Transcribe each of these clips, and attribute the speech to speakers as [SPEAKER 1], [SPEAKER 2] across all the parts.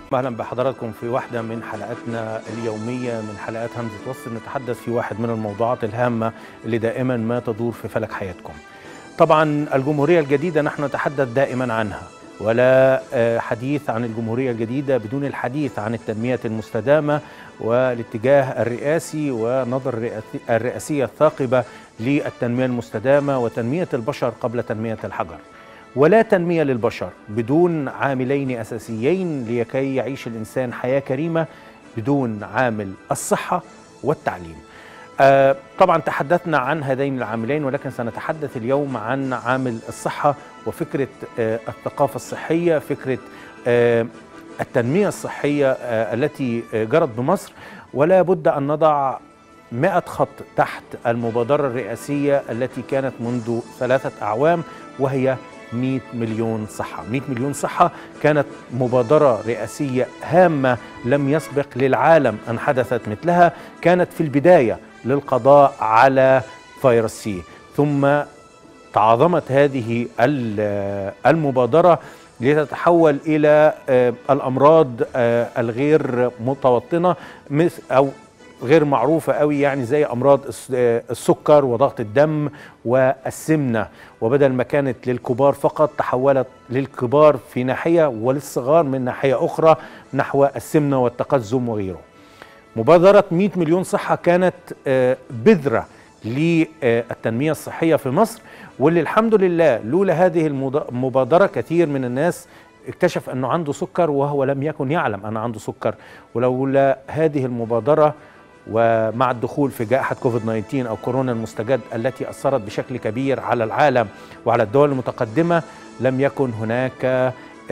[SPEAKER 1] اهلا بحضراتكم في واحده من حلقاتنا اليوميه من حلقات همزه وصل نتحدث في واحد من الموضوعات الهامه اللي دائما ما تدور في فلك حياتكم. طبعا الجمهوريه الجديده نحن نتحدث دائما عنها ولا حديث عن الجمهوريه الجديده بدون الحديث عن التنميه المستدامه والاتجاه الرئاسي ونظر الرئاسيه الثاقبه للتنميه المستدامه وتنميه البشر قبل تنميه الحجر. ولا تنميه للبشر بدون عاملين اساسيين لكي يعيش الانسان حياه كريمه بدون عامل الصحه والتعليم. آه طبعا تحدثنا عن هذين العاملين ولكن سنتحدث اليوم عن عامل الصحه وفكره آه الثقافه الصحيه، فكره آه التنميه الصحيه آه التي جرت بمصر ولا بد ان نضع 100 خط تحت المبادره الرئاسيه التي كانت منذ ثلاثه اعوام وهي 100 مليون صحة 100 مليون صحة كانت مبادرة رئاسية هامة لم يسبق للعالم أن حدثت مثلها كانت في البداية للقضاء على فيروس سي ثم تعاظمت هذه المبادرة لتتحول إلى الأمراض الغير متوطنة أو غير معروفة قوي يعني زي أمراض السكر وضغط الدم والسمنة وبدل ما كانت للكبار فقط تحولت للكبار في ناحية وللصغار من ناحية أخرى نحو السمنة والتقزم وغيره مبادرة 100 مليون صحة كانت بذرة للتنمية الصحية في مصر واللي الحمد لله لولا هذه المبادرة كثير من الناس اكتشف أنه عنده سكر وهو لم يكن يعلم أنه عنده سكر ولولا هذه المبادرة ومع الدخول في جائحة كوفيد 19 أو كورونا المستجد التي أثرت بشكل كبير على العالم وعلى الدول المتقدمة لم يكن هناك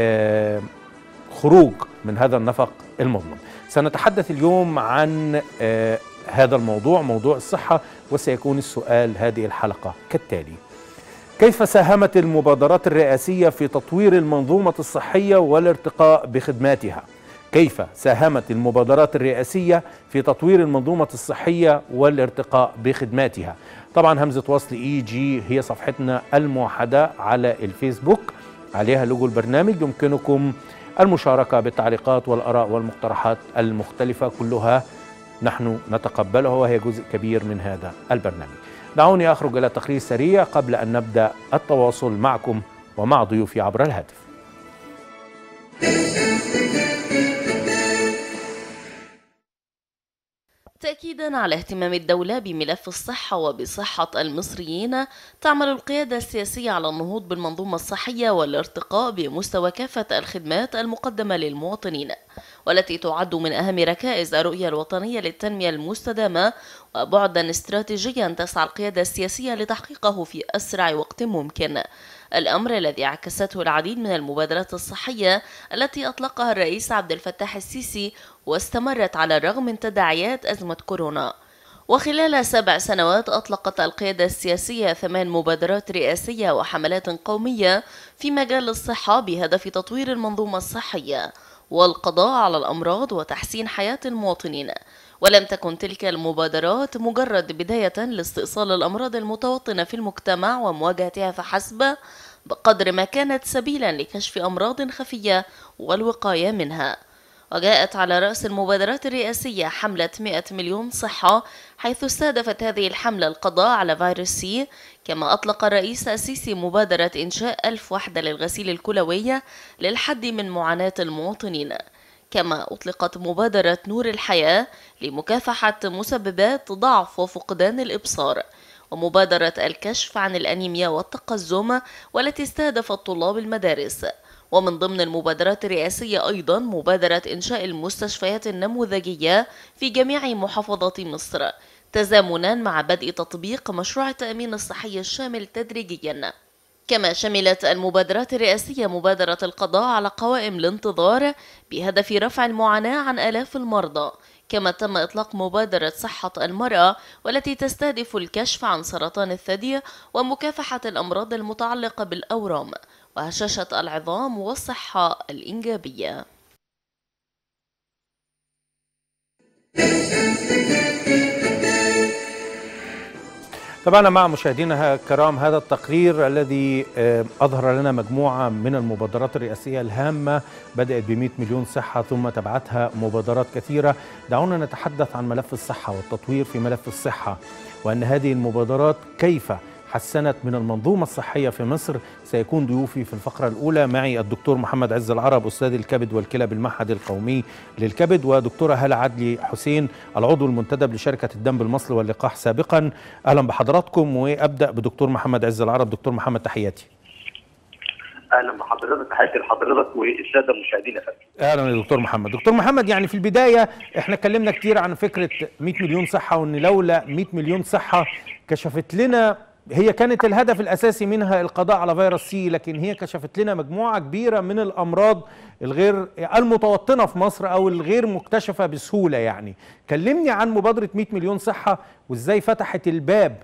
[SPEAKER 1] خروج من هذا النفق المظلم سنتحدث اليوم عن هذا الموضوع موضوع الصحة وسيكون السؤال هذه الحلقة كالتالي كيف ساهمت المبادرات الرئاسية في تطوير المنظومة الصحية والارتقاء بخدماتها؟ كيف ساهمت المبادرات الرئاسية في تطوير المنظومة الصحية والارتقاء بخدماتها طبعا همزة وصل اي جي هي صفحتنا الموحدة على الفيسبوك عليها لوجو البرنامج يمكنكم المشاركة بالتعليقات والآراء والمقترحات المختلفة كلها نحن نتقبلها وهي جزء كبير من هذا البرنامج دعوني أخرج إلى تقرير سريع قبل أن نبدأ التواصل معكم ومع ضيوفي عبر الهاتف
[SPEAKER 2] تأكيدا على اهتمام الدولة بملف الصحة وبصحة المصريين تعمل القيادة السياسية على النهوض بالمنظومة الصحية والارتقاء بمستوى كافة الخدمات المقدمة للمواطنين والتي تعد من أهم ركائز الرؤية الوطنية للتنمية المستدامة وبعدا استراتيجيا تسعى القيادة السياسية لتحقيقه في أسرع وقت ممكن الأمر الذي عكسته العديد من المبادرات الصحية التي أطلقها الرئيس عبد الفتاح السيسي واستمرت على الرغم من تداعيات أزمة كورونا وخلال سبع سنوات أطلقت القيادة السياسية ثمان مبادرات رئاسية وحملات قومية في مجال الصحة بهدف تطوير المنظومة الصحية والقضاء على الأمراض وتحسين حياة المواطنين ولم تكن تلك المبادرات مجرد بداية لاستئصال الأمراض المتوطنة في المجتمع ومواجهتها فحسب بقدر ما كانت سبيلا لكشف أمراض خفية والوقاية منها وجاءت على رأس المبادرات الرئاسية حملة 100 مليون صحة حيث استهدفت هذه الحملة القضاء على فيروس سي كما أطلق الرئيس السيسي مبادرة إنشاء ألف وحدة للغسيل الكلوي للحد من معاناة المواطنين كما أطلقت مبادرة نور الحياة لمكافحة مسببات ضعف وفقدان الإبصار ومبادرة الكشف عن الأنيميا والتقزم والتي استهدفت طلاب المدارس ومن ضمن المبادرات الرئاسية أيضا مبادرة إنشاء المستشفيات النموذجية في جميع محافظات مصر تزامنا مع بدء تطبيق مشروع التأمين الصحي الشامل تدريجيا كما شملت المبادرات الرئاسية مبادرة القضاء على قوائم الانتظار بهدف رفع المعاناة عن آلاف المرضى كما تم إطلاق مبادرة صحة المرأة والتي تستهدف الكشف عن سرطان الثدي ومكافحة الأمراض المتعلقة بالأورام وهشاشة العظام والصحة الإنجابية
[SPEAKER 1] طبعا مع مشاهدينا الكرام هذا التقرير الذي أظهر لنا مجموعة من المبادرات الرئاسية الهامة بدأت ب 100 مليون صحة ثم تبعتها مبادرات كثيرة دعونا نتحدث عن ملف الصحة والتطوير في ملف الصحة وأن هذه المبادرات كيف حسنت من المنظومة الصحية في مصر سيكون ضيوفي في الفقرة الأولى معي الدكتور محمد عز العرب أستاذ الكبد والكلى بالمعهد القومي للكبد ودكتورة هلا عدلي حسين العضو المنتدب لشركة الدم بالمصل واللقاح سابقا أهلا بحضراتكم وأبدأ بدكتور محمد عز العرب دكتور محمد تحياتي
[SPEAKER 3] اهلا بحضرتك تحياتي لحضرتك والساده المشاهدين يا فندم
[SPEAKER 1] اهلا يا دكتور محمد دكتور محمد يعني في البدايه احنا اتكلمنا كتير عن فكره 100 مليون صحه وان لولا 100 مليون صحه كشفت لنا هي كانت الهدف الاساسي منها القضاء على فيروس سي لكن هي كشفت لنا مجموعه كبيره من الامراض الغير المتوطنه في مصر او الغير مكتشفه بسهوله يعني كلمني عن مبادره 100 مليون صحه وازاي فتحت الباب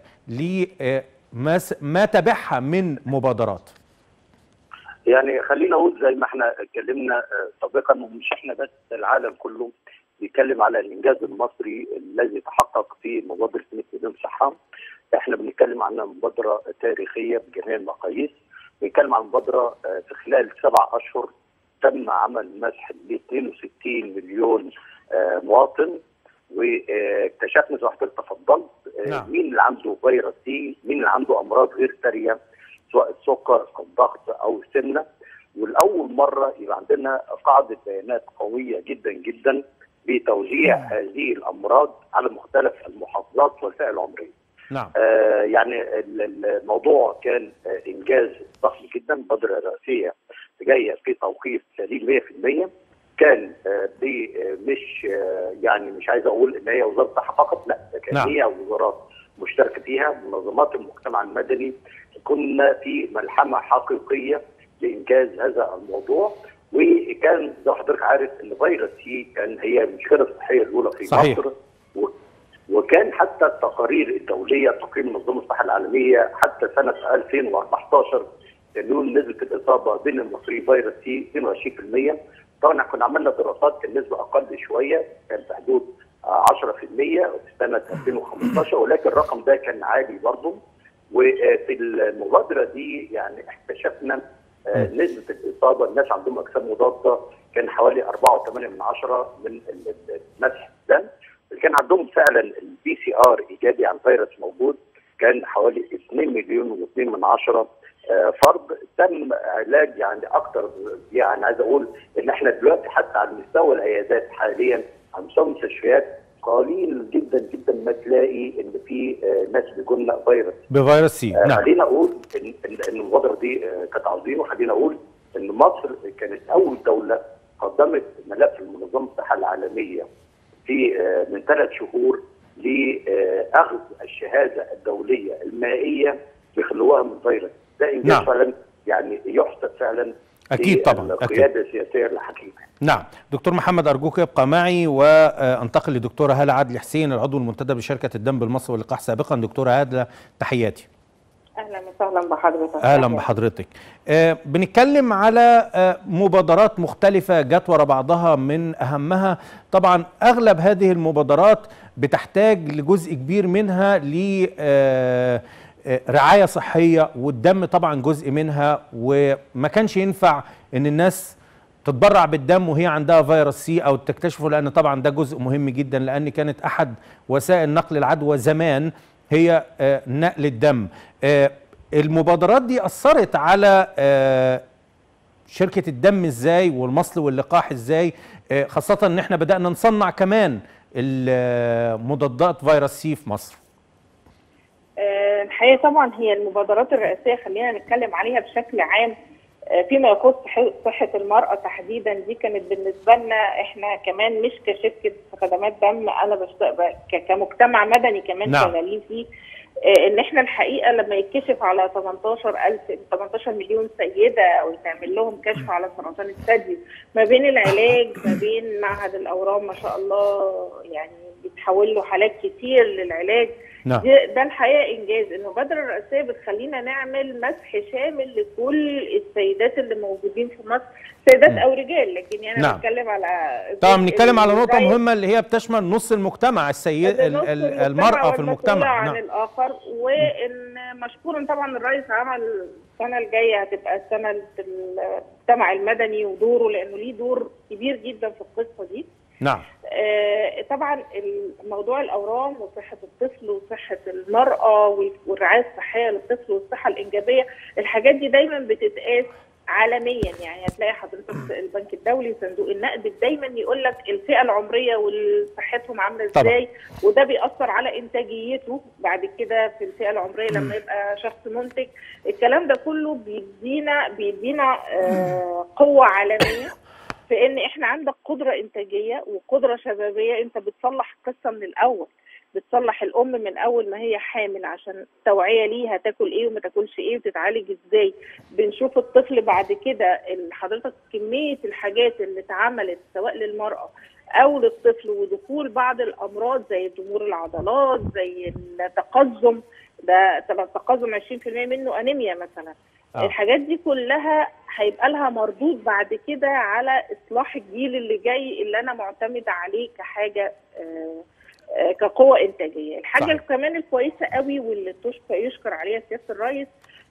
[SPEAKER 1] لما ما تبعها من مبادرات
[SPEAKER 3] يعني خلينا اقول زي ما احنا اتكلمنا سابقا ومش احنا بس العالم كله بيتكلم على الانجاز المصري الذي تحقق في مبادره 100 مليون صحه احنا بنتكلم عن مبادره تاريخيه بجميع المقاييس بنتكلم عن مبادره في خلال سبع اشهر تم عمل مسح ل 62 مليون مواطن واكتشفنا زي ما حضرتك تفضلت نعم. مين اللي عنده فيروس سي مين اللي عنده امراض غير ساريه سواء السكر او الضغط او السمنه والاول مره يبقى عندنا قاعده بيانات قويه جدا جدا بتوزيع نعم. هذه الامراض على مختلف المحافظات والفئه العمريه.
[SPEAKER 1] نعم
[SPEAKER 3] آه يعني الموضوع كان آه انجاز ضخم جدا مبادره رئاسيه جايه في توقيت سليم 100% كان آه دي مش يعني مش عايز اقول ان هي وزاره الصحه فقط لا كان
[SPEAKER 1] نعم.
[SPEAKER 3] هي وزارات مشتركه فيها منظمات المجتمع المدني كنا في ملحمه حقيقيه لانجاز هذا الموضوع وكان زي ما حضرتك عارف ان فيروس سي كان هي المشكله الصحيه الاولى في
[SPEAKER 1] صحيح.
[SPEAKER 3] مصر و... وكان حتى التقارير الدوليه تقييم منظمه الصحه العالميه حتى سنه 2014 كان نسبه الاصابه بين المصريين فيروس سي 22% طبعا كنا عملنا دراسات كان نسبه اقل شويه كان في حدود 10% في سنه 2015 ولكن الرقم ده كان عالي برضه وفي المبادره دي يعني اكتشفنا نسبه الاصابه الناس عندهم اجسام مضاده كان حوالي 4.8 من عشرة من مسح الدم كان عندهم فعلا البي سي ار ايجابي عن فيروس موجود كان حوالي 2 مليون و2 من عشرة فرد تم علاج يعني اكثر يعني عايز اقول ان احنا دلوقتي حتى على مستوى العيادات حاليا على مستوى المستشفيات قليل جدا جدا ما تلاقي ان في ناس بيجوا لنا فيروس
[SPEAKER 1] بفيروس سي
[SPEAKER 3] آه
[SPEAKER 1] نعم
[SPEAKER 3] خلينا اقول ان ان إن المبادره دي آه كانت عظيمه خلينا اقول ان مصر كانت اول دوله قدمت ملف لمنظمه الصحه العالميه في آه من ثلاث شهور لاخذ الشهاده الدوليه المائيه بخلوها من فيروس ده انجاز
[SPEAKER 1] نعم.
[SPEAKER 3] فعلا يعني يحسب فعلا
[SPEAKER 1] أكيد طبعا، أكيد.
[SPEAKER 3] القياده السياسيه الحكيمه
[SPEAKER 1] نعم دكتور محمد أرجوك يبقى معي وأنتقل لدكتورة هالة عدلي حسين العضو المنتدب لشركة الدم بالمصر واللقاح سابقا دكتورة هالة تحياتي
[SPEAKER 4] اهلا وسهلا بحضرتك
[SPEAKER 1] اهلا بحضرتك آه بنتكلم على آه مبادرات مختلفة جت ورا بعضها من أهمها طبعا أغلب هذه المبادرات بتحتاج لجزء كبير منها ل آه رعاية صحية والدم طبعا جزء منها وما كانش ينفع ان الناس تتبرع بالدم وهي عندها فيروس سي او تكتشفه لان طبعا ده جزء مهم جدا لان كانت احد وسائل نقل العدوى زمان هي نقل الدم المبادرات دي اثرت على شركة الدم ازاي والمصل واللقاح ازاي خاصة ان احنا بدأنا نصنع كمان مضادات فيروس سي في مصر
[SPEAKER 4] الحقيقه طبعا هي المبادرات الرئاسيه خلينا نتكلم عليها بشكل عام فيما يخص صحه المراه تحديدا دي كانت بالنسبه لنا احنا كمان مش كشركه خدمات دم انا بشتغل كمجتمع مدني كمان
[SPEAKER 1] نعم.
[SPEAKER 4] شغالين فيه ان احنا الحقيقه لما يتكشف على 18000 18 مليون سيده او يتعمل لهم كشف على سرطان الثدي ما بين العلاج ما بين معهد الاورام ما شاء الله يعني بيتحول له حالات كتير للعلاج
[SPEAKER 1] نعم
[SPEAKER 4] ده, ده الحقيقه انجاز المبادره الرئاسيه بتخلينا نعمل مسح شامل لكل السيدات اللي موجودين في مصر سيدات
[SPEAKER 1] م.
[SPEAKER 4] او رجال لكن يعني
[SPEAKER 1] نعم.
[SPEAKER 4] انا بتكلم على
[SPEAKER 1] طبعا بنتكلم على نقطه
[SPEAKER 4] الرئيس
[SPEAKER 1] مهمه اللي هي بتشمل نص المجتمع السيد ال-
[SPEAKER 4] نص
[SPEAKER 1] ال-
[SPEAKER 4] المجتمع
[SPEAKER 1] المراه في
[SPEAKER 4] والمسؤولة
[SPEAKER 1] المجتمع
[SPEAKER 4] عن
[SPEAKER 1] نعم
[SPEAKER 4] الاخر وان مشكورا طبعا الرئيس عمل السنه الجايه هتبقى السنه المجتمع المدني ودوره لانه ليه دور كبير جدا في القصه دي
[SPEAKER 1] نعم
[SPEAKER 4] آه، طبعا موضوع الاورام وصحه الطفل وصحه المراه وال- والرعايه الصحيه للطفل والصحه الانجابيه الحاجات دي دايما بتتقاس عالميا يعني هتلاقي حضرتك البنك الدولي وصندوق النقد دايما يقول لك الفئه العمريه وصحتهم عامله
[SPEAKER 1] طبعا.
[SPEAKER 4] ازاي وده بيأثر على انتاجيته بعد كده في الفئه العمريه لما يبقى شخص منتج الكلام ده كله بيدينا بيدينا آه، قوه عالميه في ان احنا عندك قدره انتاجيه وقدره شبابيه انت بتصلح القصه من الاول بتصلح الام من اول ما هي حامل عشان توعيه ليها تاكل ايه وما تاكلش ايه وتتعالج ازاي بنشوف الطفل بعد كده ال- حضرتك كميه الحاجات اللي اتعملت سواء للمراه او للطفل ودخول بعض الامراض زي ضمور العضلات زي التقزم ده طبعا التقزم 20% منه انيميا مثلا
[SPEAKER 1] آه.
[SPEAKER 4] الحاجات دي كلها هيبقى لها مردود بعد كده على اصلاح الجيل اللي جاي اللي انا معتمده عليه كحاجه آه، آه، كقوه انتاجيه الحاجه
[SPEAKER 1] صحيح.
[SPEAKER 4] كمان الكويسه قوي واللي تشكر يشكر عليها سياده الرئيس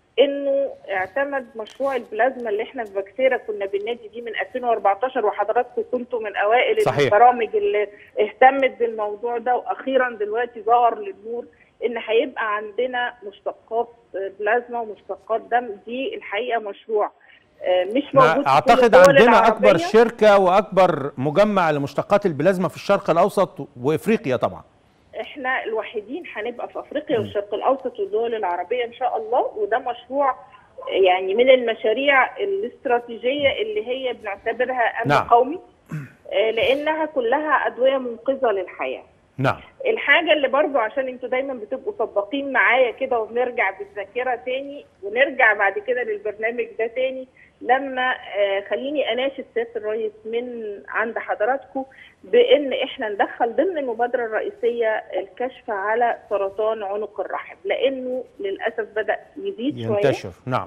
[SPEAKER 4] انه اعتمد مشروع البلازما اللي احنا في فاكسيرا كنا بننادي بيه من 2014 وحضراتكم كنتوا من اوائل
[SPEAKER 1] صحيح.
[SPEAKER 4] البرامج اللي اهتمت بالموضوع ده واخيرا دلوقتي ظهر للنور ان هيبقى عندنا مشتقات بلازما ومشتقات دم دي الحقيقه مشروع آه، مش موجود في كل
[SPEAKER 1] اعتقد
[SPEAKER 4] الدول
[SPEAKER 1] عندنا اكبر
[SPEAKER 4] العربية.
[SPEAKER 1] شركه واكبر مجمع لمشتقات البلازما في الشرق الاوسط وافريقيا طبعا
[SPEAKER 4] احنا الوحيدين هنبقى في افريقيا والشرق الاوسط والدول العربيه ان شاء الله وده مشروع يعني من المشاريع الاستراتيجيه اللي هي بنعتبرها امن
[SPEAKER 1] نعم.
[SPEAKER 4] قومي آه، لانها كلها ادويه منقذه للحياه
[SPEAKER 1] نعم
[SPEAKER 4] الحاجه اللي برضو عشان انتوا دايما بتبقوا سباقين معايا كده وبنرجع بالذاكره تاني ونرجع بعد كده للبرنامج ده تاني لما آه خليني اناشد سياده الرئيس من عند حضراتكم بان احنا ندخل ضمن المبادره الرئيسيه الكشف على سرطان عنق الرحم لانه للاسف بدا يزيد شويه
[SPEAKER 1] ينتشر نعم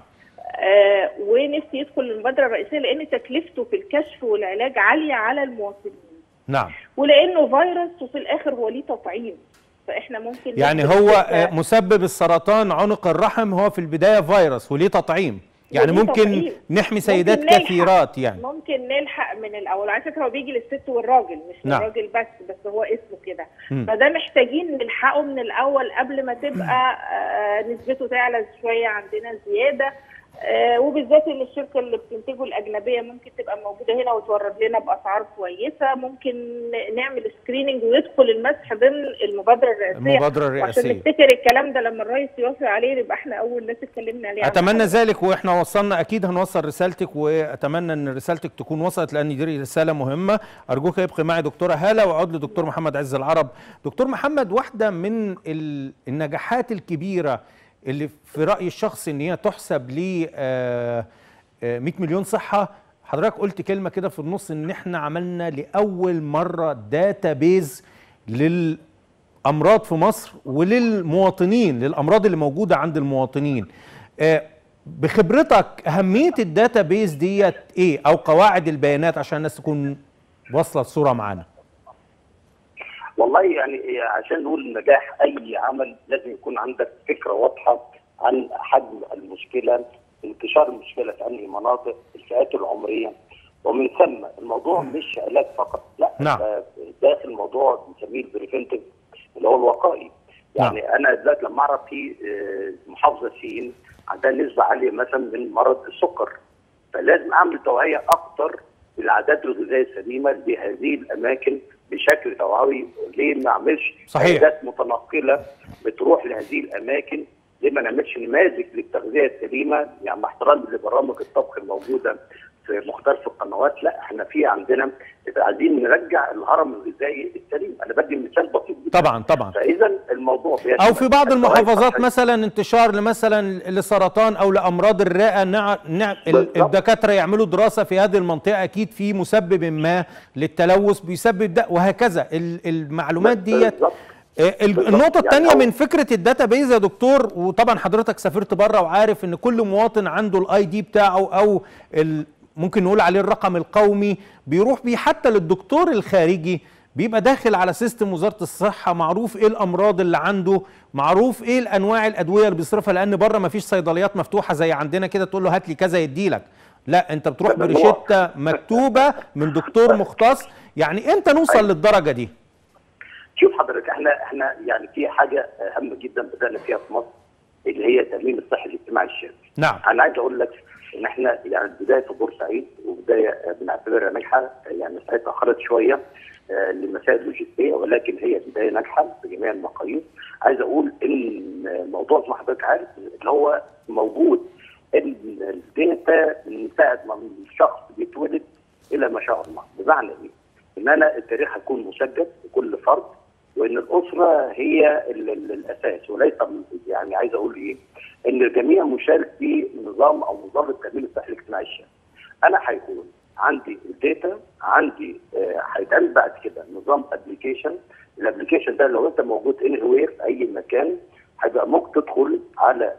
[SPEAKER 4] آه ونفسي يدخل المبادره الرئيسيه لان تكلفته في الكشف والعلاج عاليه على المواطنين
[SPEAKER 1] نعم
[SPEAKER 4] ولانه فيروس وفي الاخر هو ليه تطعيم فاحنا ممكن
[SPEAKER 1] يعني
[SPEAKER 4] ناخد
[SPEAKER 1] هو
[SPEAKER 4] فكرة-
[SPEAKER 1] آه، مسبب السرطان عنق الرحم هو في البدايه فيروس وليه تطعيم يعني
[SPEAKER 4] وليه
[SPEAKER 1] ممكن
[SPEAKER 4] تطعيم.
[SPEAKER 1] نحمي سيدات
[SPEAKER 4] ممكن نلحق.
[SPEAKER 1] كثيرات يعني
[SPEAKER 4] ممكن نلحق من الاول على فكره هو بيجي للست والراجل مش
[SPEAKER 1] نعم.
[SPEAKER 4] للراجل بس بس هو اسمه كده
[SPEAKER 1] مم.
[SPEAKER 4] فده محتاجين نلحقه من الاول قبل ما تبقى آه، نسبته تعلى شويه عندنا زياده آه، وبالذات ان الشركه اللي بتنتجه الاجنبيه ممكن تبقى موجوده هنا وتورد لنا باسعار كويسه ممكن نعمل سكريننج ويدخل المسح ضمن المبادره الرئاسيه
[SPEAKER 1] المبادره
[SPEAKER 4] وعشان
[SPEAKER 1] الرئاسيه
[SPEAKER 4] نفتكر الكلام ده لما الرئيس يوافق عليه يبقى احنا اول ناس اتكلمنا عليه
[SPEAKER 1] اتمنى ذلك واحنا وصلنا اكيد هنوصل رسالتك واتمنى ان رسالتك تكون وصلت لان دي رساله مهمه ارجوك يبقى معي دكتوره هاله واعود لدكتور محمد عز العرب دكتور محمد واحده من ال- النجاحات الكبيره اللي في رايي الشخصي ان هي تحسب ل 100 مليون صحه حضرتك قلت كلمه كده في النص ان احنا عملنا لاول مره داتا بيز لل امراض في مصر وللمواطنين للامراض اللي موجوده عند المواطنين آه، بخبرتك اهميه الداتا بيز ديت ايه او قواعد البيانات عشان الناس تكون واصله الصوره معانا
[SPEAKER 3] والله يعني عشان نقول نجاح اي عمل لازم يكون عندك فكره واضحه عن حجم المشكله انتشار المشكله في انهي مناطق الفئات العمريه ومن ثم الموضوع مش علاج فقط لا
[SPEAKER 1] نعم.
[SPEAKER 3] ده داخل الموضوع بنسميه البريفنتيف اللي هو الوقائي يعني انا دلوقتي لما اعرف في آه، محافظه سين عندها نسبه عاليه مثلا من مرض السكر فلازم اعمل توعيه اكتر بالعادات الغذائيه السليمه لهذه الاماكن بشكل توعوي ليه ما اعملش
[SPEAKER 1] صحيح.
[SPEAKER 3] عادات متنقله بتروح لهذه الاماكن ليه ما نعملش نماذج للتغذيه السليمه يعني مع احترامي لبرامج الطبخ الموجوده في مختلف القنوات لا احنا في عندنا عايزين نرجع الهرم الغذائي السليم انا بدي مثال بسيط جدا
[SPEAKER 1] طبعا طبعا
[SPEAKER 3] فاذا الموضوع بيشمل
[SPEAKER 1] او في بعض
[SPEAKER 3] التوعية
[SPEAKER 1] المحافظات
[SPEAKER 3] الصحية.
[SPEAKER 1] مثلا انتشار مثلا لسرطان او لامراض الرئه نع... نع... ال-
[SPEAKER 3] بالضبط.
[SPEAKER 1] الدكاتره يعملوا دراسه في هذه المنطقه اكيد في مسبب ما للتلوث بيسبب ده وهكذا ال- المعلومات ديت
[SPEAKER 3] بالضبط.
[SPEAKER 1] النقطة الثانية من فكرة الداتا بيز يا دكتور وطبعا حضرتك سافرت بره وعارف ان كل مواطن عنده الاي دي بتاعه او ممكن نقول عليه الرقم القومي بيروح بيه حتى للدكتور الخارجي بيبقى داخل على سيستم وزاره الصحه معروف ايه الامراض اللي عنده معروف ايه الانواع الادويه اللي بيصرفها لان بره ما فيش صيدليات مفتوحه زي عندنا كده تقول له هات لي كذا يديلك لا انت بتروح بريشته مكتوبه من دكتور مختص يعني امتى نوصل للدرجه دي
[SPEAKER 3] شوف حضرتك احنا احنا يعني في حاجه هامه جدا بدانا فيها في مصر اللي هي التامين الصحي الاجتماعي الشامل
[SPEAKER 1] نعم
[SPEAKER 3] انا عايز اقول لك ان احنا يعني البدايه في بورسعيد وبدايه بنعتبرها ناجحه يعني ساعتها اخرت شويه لمسائل لوجستيه ولكن هي بدايه ناجحه بجميع المقاييس عايز اقول ان الموضوع زي ما حضرتك عارف اللي هو موجود ان الداتا من ساعه ما الشخص بيتولد الى ما شاء الله بمعنى ايه؟ ان انا التاريخ هيكون مسجل لكل فرد وان الاسره هي ال ال الاساس وليس يعني عايز اقول ايه؟ ان الجميع مشارك في نظام او نظام التامين الصحي الاجتماعي الشامل. انا هيكون عندي الداتا عندي هيتعمل آه بعد كده نظام ابلكيشن الابلكيشن ده لو انت موجود اني وير في اي مكان هيبقى ممكن تدخل على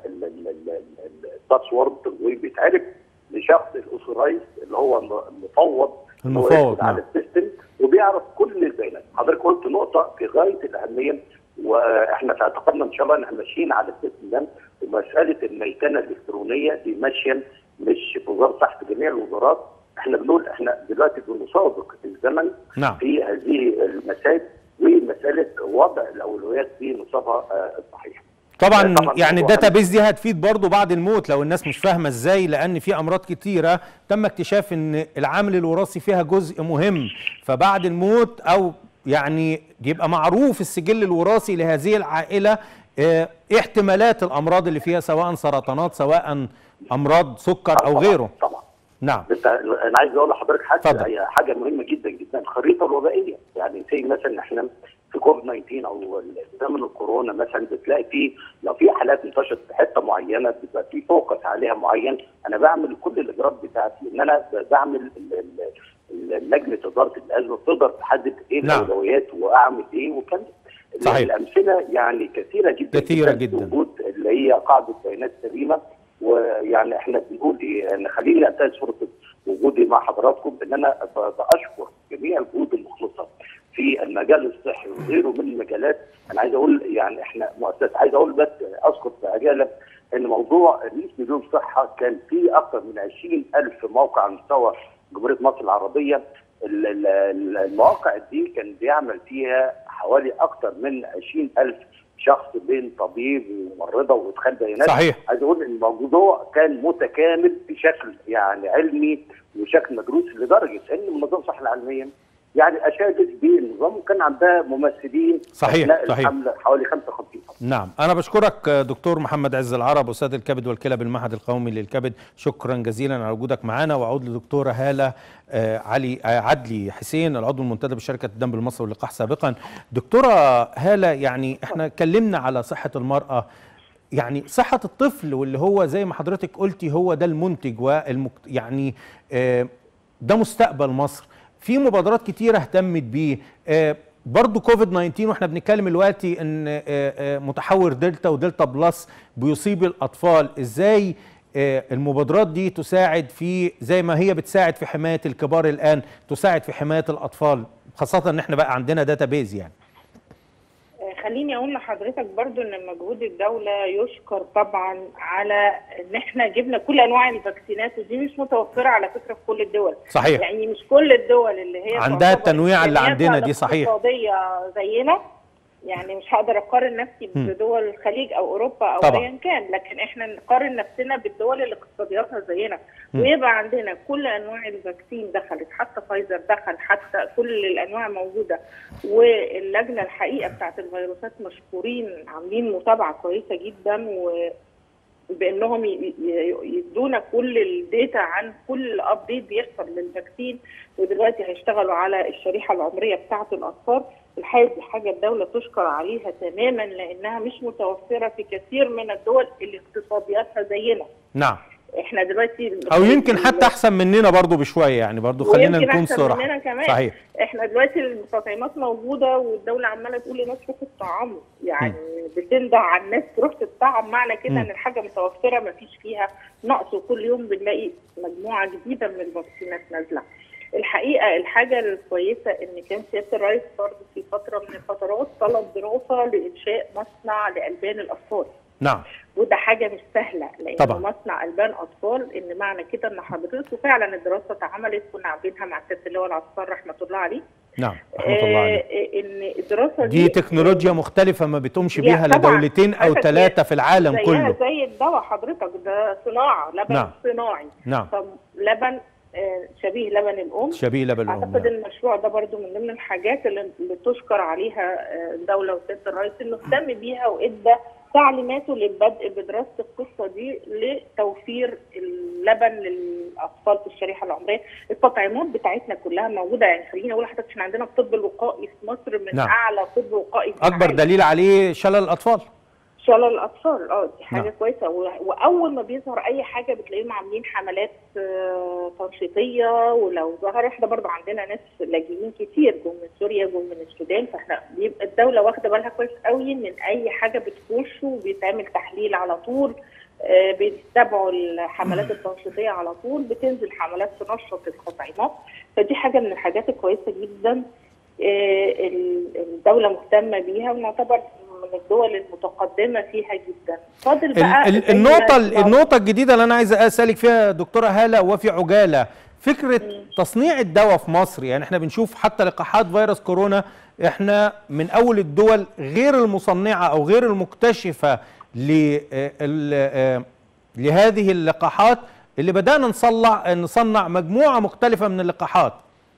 [SPEAKER 3] الباسورد وبيتعرف لشخص الاوثرايز اللي هو المفوض
[SPEAKER 1] المفوض
[SPEAKER 3] على
[SPEAKER 1] نعم.
[SPEAKER 3] السيستم وبيعرف كل البيانات حضرتك قلت نقطه في غايه الاهميه واحنا في اعتقادنا ان شاء الله ان احنا ماشيين على السيستم ده ومساله الميكنه الالكترونيه دي ماشيه مش في وزاره الصحه في جميع الوزارات احنا بنقول احنا دلوقتي بنسابق الزمن
[SPEAKER 1] نعم.
[SPEAKER 3] في هذه المسائل ومساله وضع الاولويات في نصابها الصحيح.
[SPEAKER 1] طبعا, طبعا يعني الداتا بيز دي هتفيد برضه بعد الموت لو الناس مش فاهمه ازاي لان في امراض كتيره تم اكتشاف ان العامل الوراثي فيها جزء مهم فبعد الموت او يعني يبقى معروف السجل الوراثي لهذه العائله اه احتمالات الامراض اللي فيها سواء سرطانات سواء امراض سكر او غيره
[SPEAKER 3] طبعا
[SPEAKER 1] نعم
[SPEAKER 3] انت انا عايز اقول لحضرتك حاجه هي حاجه مهمه جدا جدا الخريطه الوبائيه يعني زي مثلا احنا في كوفيد 19 او زمن الكورونا مثلا بتلاقي في لو في حالات انتشرت في حته معينه بيبقى في فوكس عليها معين انا بعمل كل الاجراءات بتاعتي ان انا بعمل لجنه اداره الازمه تقدر تحدد ايه
[SPEAKER 1] نعم.
[SPEAKER 3] الاولويات واعمل ايه وكم
[SPEAKER 1] صحيح.
[SPEAKER 3] الامثله يعني كثيره جدا
[SPEAKER 1] كثيره جدا
[SPEAKER 3] وجود اللي هي قاعده بيانات سليمه ويعني احنا بنقول ايه ان خليني انتهز فرصه وجودي مع حضراتكم ان انا بشكر جميع الجهود المخلصه في المجال الصحي وغيره من المجالات انا عايز اقول يعني احنا مؤسسه عايز اقول بس اذكر في عجاله ان موضوع 100 مليون صحه كان في اكثر من 20000 موقع على مستوى جمهوريه مصر العربيه المواقع دي كان بيعمل فيها حوالي اكثر من 20000 شخص بين طبيب وممرضه وادخال بيانات
[SPEAKER 1] صحيح
[SPEAKER 3] عايز اقول ان الموضوع كان متكامل بشكل يعني علمي وشكل مدروس لدرجه ان منظمه الصحه العالميه يعني اشادت بالنظام وكان عندها ممثلين
[SPEAKER 1] صحيح صحيح
[SPEAKER 3] الحمله حوالي 55
[SPEAKER 1] نعم انا بشكرك دكتور محمد عز العرب استاذ الكبد والكلى بالمعهد القومي للكبد شكرا جزيلا على وجودك معنا واعود لدكتوره هاله علي عدلي حسين العضو المنتدب بشركه الدم بالمصري واللقاح سابقا دكتوره هاله يعني احنا اتكلمنا على صحه المراه يعني صحة الطفل واللي هو زي ما حضرتك قلتي هو ده المنتج والمك... يعني ده مستقبل مصر في مبادرات كتيرة اهتمت بيه برضو كوفيد 19 واحنا بنتكلم دلوقتي ان متحور دلتا ودلتا بلس بيصيب الاطفال ازاي المبادرات دي تساعد في زي ما هي بتساعد في حمايه الكبار الان تساعد في حمايه الاطفال خاصه ان احنا بقى عندنا داتا بيز يعني
[SPEAKER 4] خليني اقول لحضرتك برضو ان مجهود الدوله يشكر طبعا على ان احنا جبنا كل انواع الفاكسينات ودي مش متوفره على فكره في كل الدول
[SPEAKER 1] صحيح
[SPEAKER 4] يعني مش كل الدول اللي هي
[SPEAKER 1] عندها التنويع اللي عندنا دي صحيح
[SPEAKER 4] اقتصاديه زينا يعني مش هقدر اقارن نفسي بدول الخليج او اوروبا او ايا كان لكن احنا نقارن نفسنا بالدول اللي اقتصادياتها زينا ويبقى عندنا كل انواع الفاكسين دخلت حتى فايزر دخل حتى كل الانواع موجوده واللجنه الحقيقه بتاعت الفيروسات مشكورين عاملين متابعه كويسه جدا و بانهم يدونا كل الداتا عن كل ابديت بيحصل للفاكسين ودلوقتي هيشتغلوا على الشريحه العمريه بتاعه الاطفال الحقيقه دي حاجه الدوله تشكر عليها تماما لانها مش متوفره في كثير من الدول اللي اقتصادياتها زينا.
[SPEAKER 1] نعم.
[SPEAKER 4] احنا دلوقتي
[SPEAKER 1] او يمكن حتى احسن مننا برضو بشويه يعني برضو خلينا
[SPEAKER 4] ويمكن
[SPEAKER 1] نكون
[SPEAKER 4] أحسن
[SPEAKER 1] صراحه
[SPEAKER 4] مننا كمان.
[SPEAKER 1] صحيح
[SPEAKER 4] احنا دلوقتي التطعيمات موجوده والدوله عماله تقول للناس روحوا تطعموا يعني بتندع على الناس تروح تتطعم معنى كده
[SPEAKER 1] مم.
[SPEAKER 4] ان الحاجه متوفره ما فيش فيها نقص وكل يوم بنلاقي مجموعه جديده من الفاكسينات نازله الحقيقه الحاجه الكويسه ان كان سياده الرئيس برضه في فتره من الفترات طلب دراسه لانشاء مصنع لالبان الاطفال
[SPEAKER 1] نعم
[SPEAKER 4] وده حاجه مش سهله لان
[SPEAKER 1] طبعاً.
[SPEAKER 4] مصنع البان اطفال ان معنى كده ان حضرتك وفعلا الدراسه اتعملت كنا عاملينها مع سياده اللواء العسكر رحمه الله عليه
[SPEAKER 1] نعم رحمه الله عليه
[SPEAKER 4] آه، ان الدراسه
[SPEAKER 1] دي تكنولوجيا مختلفه ما بتقومش
[SPEAKER 4] يا
[SPEAKER 1] بيها
[SPEAKER 4] طبعاً.
[SPEAKER 1] لدولتين او
[SPEAKER 4] عارفة
[SPEAKER 1] ثلاثه في العالم
[SPEAKER 4] زيها
[SPEAKER 1] كله
[SPEAKER 4] زي الدواء حضرتك ده صناعه لبن
[SPEAKER 1] نعم.
[SPEAKER 4] صناعي
[SPEAKER 1] نعم
[SPEAKER 4] طب لبن آه، شبيه لبن الام
[SPEAKER 1] شبيه لبن
[SPEAKER 4] اعتقد
[SPEAKER 1] الام
[SPEAKER 4] المشروع ده برضو من ضمن الحاجات اللي اللي تشكر عليها آه، الدوله وسياده الرئيس انه اهتم بيها وادى تعليماته للبدء بدراسه القصه دي لتوفير اللبن للاطفال في الشريحه العمريه، التطعيمات بتاعتنا كلها موجوده يعني خليني اقول لحضرتك احنا عندنا الطب الوقائي في مصر من
[SPEAKER 1] نعم.
[SPEAKER 4] اعلى طب وقائي في
[SPEAKER 1] اكبر
[SPEAKER 4] العالم.
[SPEAKER 1] دليل عليه شلل الاطفال
[SPEAKER 4] شلل الاطفال اه دي حاجه
[SPEAKER 1] نعم.
[SPEAKER 4] كويسه و- واول ما بيظهر اي حاجه بتلاقيهم عاملين حملات آه، تنشيطيه ولو ظهر احنا برضه عندنا ناس لاجئين كتير جم من سوريا جم من السودان فاحنا بيبقى الدوله واخده بالها كويس قوي من اي حاجه بتخش وبيتعمل تحليل على طول آه، بيتبعوا الحملات التنشيطيه على طول بتنزل حملات تنشط التطعيمات فدي حاجه من الحاجات الكويسه جدا آه، ال- الدوله مهتمه بيها ونعتبر من الدول المتقدمه فيها جدا فاضل
[SPEAKER 1] ال-
[SPEAKER 4] بقى
[SPEAKER 1] ال-
[SPEAKER 4] زي
[SPEAKER 1] النقطة
[SPEAKER 4] ما-
[SPEAKER 1] النقطة الجديدة اللي أنا عايز أسألك فيها دكتورة هالة وفي عجالة فكرة تصنيع الدواء في مصر يعني احنا بنشوف حتى لقاحات فيروس كورونا احنا من أول الدول غير المصنعة أو غير المكتشفة ل- آه، ال- آه، لهذه اللقاحات اللي بدأنا نصنع نصنع مجموعة مختلفة من اللقاحات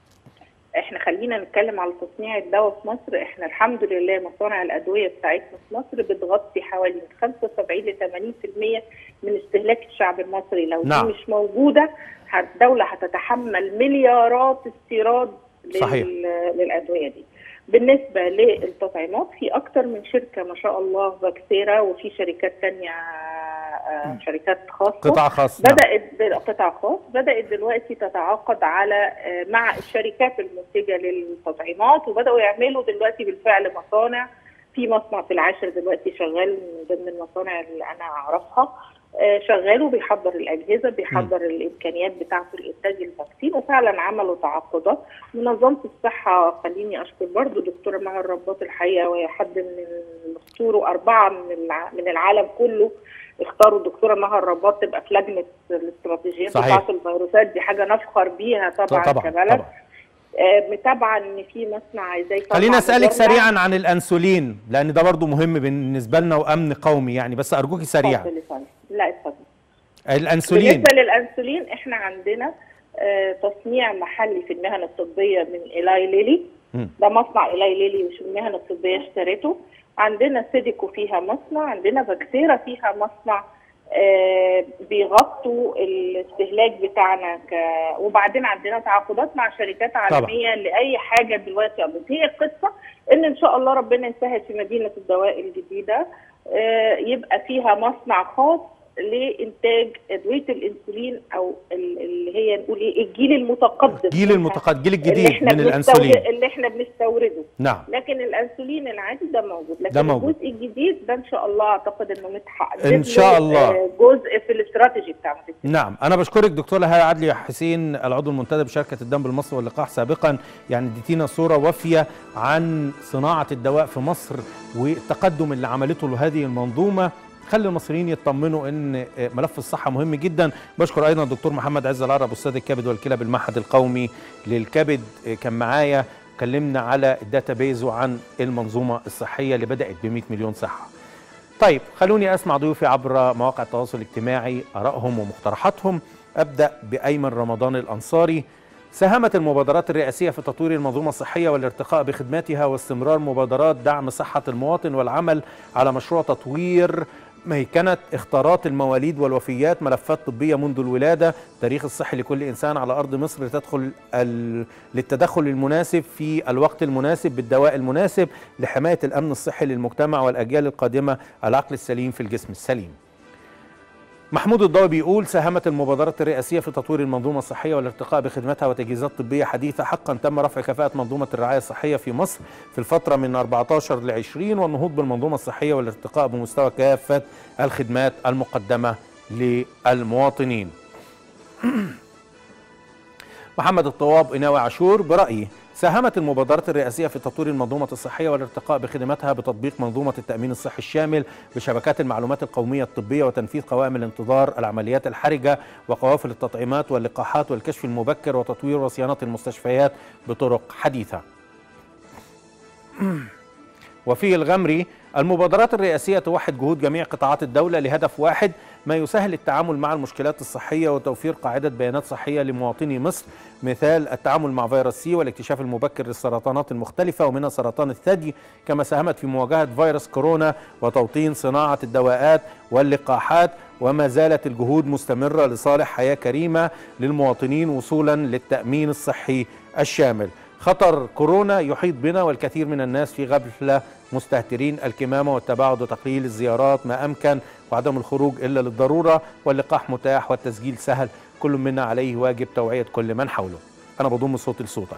[SPEAKER 4] احنا خلينا نتكلم على تصنيع الدواء في مصر احنا الحمد لله مصانع الادويه بتاعتنا في مصر بتغطي حوالي من 75 ل 80% من استهلاك الشعب المصري لو
[SPEAKER 1] نعم.
[SPEAKER 4] دي مش موجوده الدوله هتتحمل مليارات استيراد لل-
[SPEAKER 1] صحيح.
[SPEAKER 4] للادويه دي بالنسبه للتطعيمات في اكتر من شركه ما شاء الله فاكسيرا وفي شركات تانية آه، شركات خاصه
[SPEAKER 1] قطاع خاص نعم.
[SPEAKER 4] بدات قطاع خاص بدات دلوقتي تتعاقد على آه، مع الشركات المنتجه للتطعيمات وبداوا يعملوا دلوقتي بالفعل مصانع في مصنع في العاشر دلوقتي شغال من ضمن المصانع اللي انا اعرفها آه، شغال وبيحضر الاجهزه بيحضر الامكانيات بتاعته لانتاج الفاكسين وفعلا عملوا تعاقدات منظمه الصحه خليني اشكر برضو دكتوره مها الرباط الحقيقه وهي حد من الاسطور واربعه من الع- من العالم كله اختاروا الدكتوره مها الرباط تبقى في لجنه الاستراتيجيات
[SPEAKER 1] صحيح.
[SPEAKER 4] بتاعه الفيروسات دي حاجه نفخر بيها طبعا,
[SPEAKER 1] طبعا
[SPEAKER 4] كبلد
[SPEAKER 1] طبعا
[SPEAKER 4] آه، متابعه ان في مصنع زي
[SPEAKER 1] خليني اسالك سريعا عن الانسولين لان ده برضو مهم بالنسبه لنا وامن قومي يعني بس ارجوكي سريعا
[SPEAKER 4] اتفضل يا فندم. لا اتفضل
[SPEAKER 1] الانسولين
[SPEAKER 4] بالنسبه للانسولين احنا عندنا آه، تصنيع محلي في المهن الطبيه من ايلاي ليلي
[SPEAKER 1] مم.
[SPEAKER 4] ده مصنع ايلاي ليلي مش المهن الطبيه اشترته عندنا سيديكو فيها مصنع عندنا فاكسيرا فيها مصنع آه، بيغطوا الاستهلاك بتاعنا ك... وبعدين عندنا تعاقدات مع شركات عالميه لاي حاجه دلوقتي بس هي القصه ان ان شاء الله ربنا يسهل في مدينه الدواء الجديده آه، يبقى فيها مصنع خاص لانتاج ادويه الانسولين او ال- اللي هي نقول ايه الجيل المتقدم
[SPEAKER 1] الجيل
[SPEAKER 4] منها.
[SPEAKER 1] المتقدم الجيل
[SPEAKER 4] اللي
[SPEAKER 1] الجديد
[SPEAKER 4] احنا
[SPEAKER 1] من
[SPEAKER 4] بنستورد-
[SPEAKER 1] الانسولين
[SPEAKER 4] اللي احنا بنستورده
[SPEAKER 1] نعم
[SPEAKER 4] لكن الانسولين العادي ده موجود لكن
[SPEAKER 1] ده موجود.
[SPEAKER 4] الجزء الجديد ده ان شاء الله اعتقد انه متحقق
[SPEAKER 1] إن شاء الله.
[SPEAKER 4] جزء في الاستراتيجي بتاع مدينة
[SPEAKER 1] نعم انا بشكرك دكتوره هاله عدلي حسين العضو المنتدب بشركه الدم المصري واللقاح سابقا يعني اديتينا صوره وافيه عن صناعه الدواء في مصر والتقدم اللي عملته هذه المنظومه خلي المصريين يطمنوا ان ملف الصحه مهم جدا بشكر ايضا الدكتور محمد عز العرب استاذ الكبد والكلى بالمعهد القومي للكبد كان معايا كلمنا على الداتابيز وعن المنظومه الصحيه اللي بدات ب 100 مليون صحه طيب خلوني اسمع ضيوفي عبر مواقع التواصل الاجتماعي ارائهم ومقترحاتهم ابدا بايمن رمضان الانصاري ساهمت المبادرات الرئاسيه في تطوير المنظومه الصحيه والارتقاء بخدماتها واستمرار مبادرات دعم صحه المواطن والعمل على مشروع تطوير ميكنة اختارات المواليد والوفيات ملفات طبية منذ الولادة تاريخ الصحي لكل إنسان على أرض مصر تدخل ال... للتدخل المناسب في الوقت المناسب بالدواء المناسب لحماية الأمن الصحي للمجتمع والأجيال القادمة العقل السليم في الجسم السليم محمود الضوي بيقول ساهمت المبادرات الرئاسية في تطوير المنظومة الصحية والارتقاء بخدمتها وتجهيزات طبية حديثة حقا تم رفع كفاءة منظومة الرعاية الصحية في مصر في الفترة من 14 ل 20 والنهوض بالمنظومة الصحية والارتقاء بمستوى كافة الخدمات المقدمة للمواطنين محمد الطواب إناوي عاشور برأيي ساهمت المبادرات الرئاسية في تطوير المنظومة الصحية والارتقاء بخدماتها بتطبيق منظومة التأمين الصحي الشامل بشبكات المعلومات القومية الطبية وتنفيذ قوائم الانتظار العمليات الحرجة وقوافل التطعيمات واللقاحات والكشف المبكر وتطوير وصيانة المستشفيات بطرق حديثة وفي الغمري المبادرات الرئاسية توحد جهود جميع قطاعات الدولة لهدف واحد ما يسهل التعامل مع المشكلات الصحية وتوفير قاعدة بيانات صحية لمواطني مصر مثال التعامل مع فيروس سي والاكتشاف المبكر للسرطانات المختلفة ومنها سرطان الثدي كما ساهمت في مواجهة فيروس كورونا وتوطين صناعة الدواءات واللقاحات وما زالت الجهود مستمرة لصالح حياة كريمة للمواطنين وصولا للتأمين الصحي الشامل خطر كورونا يحيط بنا والكثير من الناس في غفلة مستهترين الكمامة والتباعد وتقليل الزيارات ما أمكن وعدم الخروج إلا للضرورة واللقاح متاح والتسجيل سهل كل منا عليه واجب توعية كل من حوله أنا بضم صوتي لصوتك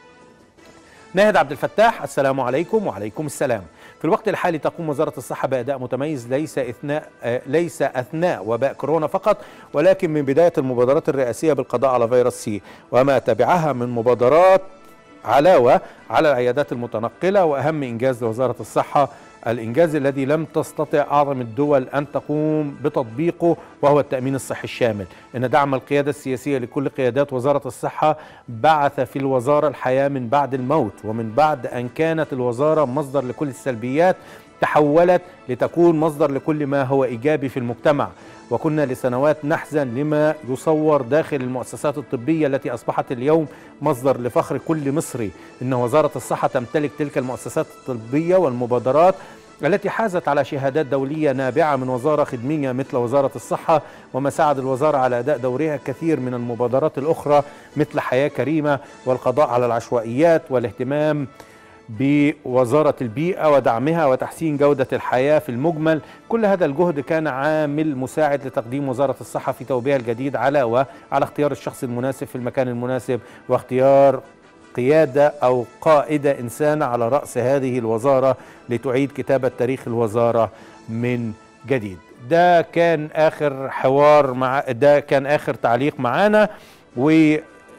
[SPEAKER 1] ناهد عبد الفتاح السلام عليكم وعليكم السلام في الوقت الحالي تقوم وزارة الصحة بأداء متميز ليس أثناء آه ليس أثناء وباء كورونا فقط ولكن من بداية المبادرات الرئاسية بالقضاء على فيروس سي وما تبعها من مبادرات علاوة على العيادات المتنقلة وأهم إنجاز لوزارة الصحة الإنجاز الذي لم تستطع أعظم الدول أن تقوم بتطبيقه وهو التأمين الصحي الشامل إن دعم القيادة السياسية لكل قيادات وزارة الصحة بعث في الوزارة الحياة من بعد الموت ومن بعد أن كانت الوزارة مصدر لكل السلبيات تحولت لتكون مصدر لكل ما هو إيجابي في المجتمع وكنا لسنوات نحزن لما يصور داخل المؤسسات الطبية التي أصبحت اليوم مصدر لفخر كل مصري إن وزارة الصحة تمتلك تلك المؤسسات الطبية والمبادرات التي حازت على شهادات دولية نابعة من وزارة خدمية مثل وزارة الصحة وما ساعد الوزارة على أداء دورها كثير من المبادرات الأخرى مثل حياة كريمة والقضاء على العشوائيات والاهتمام بوزارة البيئة ودعمها وتحسين جودة الحياة في المجمل كل هذا الجهد كان عامل مساعد لتقديم وزارة الصحة في توبيها الجديد علاوة على اختيار الشخص المناسب في المكان المناسب واختيار قيادة أو قائدة إنسانة على رأس هذه الوزارة لتعيد كتابة تاريخ الوزارة من جديد ده كان آخر حوار مع ده كان آخر تعليق معانا و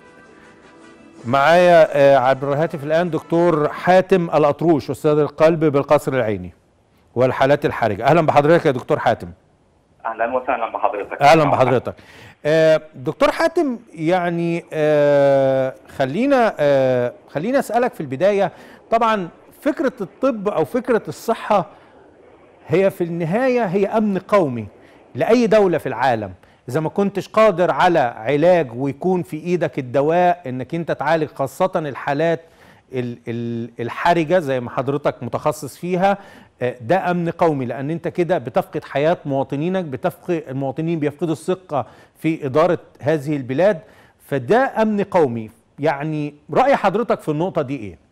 [SPEAKER 1] معايا عبر الهاتف الان دكتور حاتم الاطروش استاذ القلب بالقصر العيني والحالات الحرجه اهلا بحضرتك يا دكتور حاتم
[SPEAKER 5] اهلا وسهلا بحضرتك
[SPEAKER 1] اهلا بحضرتك آه دكتور حاتم يعني آه خلينا آه خلينا اسالك في البدايه طبعا فكره الطب او فكره الصحه هي في النهايه هي امن قومي لاي دوله في العالم اذا ما كنتش قادر على علاج ويكون في ايدك الدواء انك انت تعالج خاصه الحالات الحرجه زي ما حضرتك متخصص فيها ده امن قومي لان انت كده بتفقد حياه مواطنينك بتفقد المواطنين بيفقدوا الثقه في اداره هذه البلاد فده امن قومي يعني راي حضرتك في النقطه دي ايه